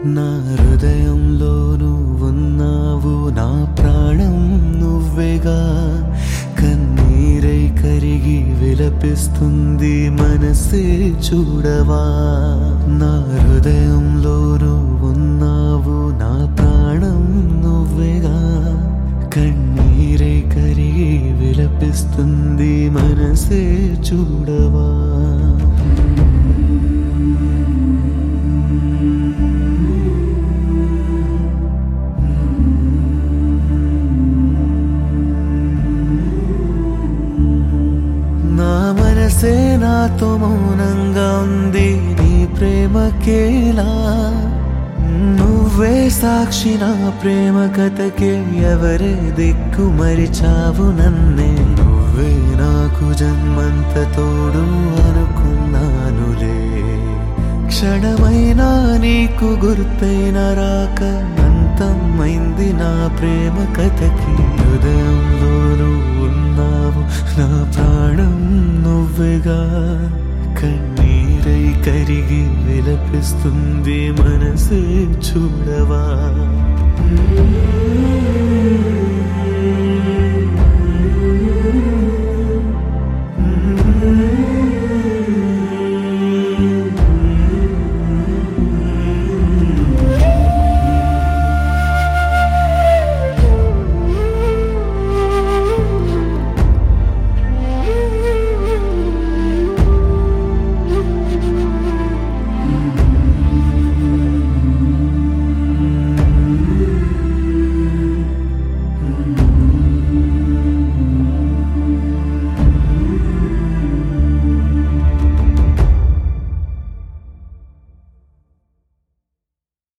నా హృదయంలో నువ్వున్నావు నా ప్రాణం నువ్వేగా కన్నీరై కరిగి విలపిస్తుంది మనసే చూడవా నా హృదయంలో నువ్వున్నావు నా ప్రాణం నువ్వేగా కన్నీరై కరిగి విలపిస్తుంది మనసే చూడవా నా మనసే నాతో మౌనంగా ఉంది నీ ప్రేమకేలా నువ్వే సాక్షి నా ప్రేమ కథకే ఎవరే దిక్కు మరిచావు నన్నే నువ్వే నాకు జన్మంత తోడు అనుకున్నానులే క్షణమైనా నీకు గుర్తైన రాక అంతమైంది నా ప్రేమ కథకి హృదయంలో నువ్వు ఉన్నావు నా ప్రాణం నువ్వెగా కన్నీరై కరిగి విలపిస్తుంది మనసే చూడవా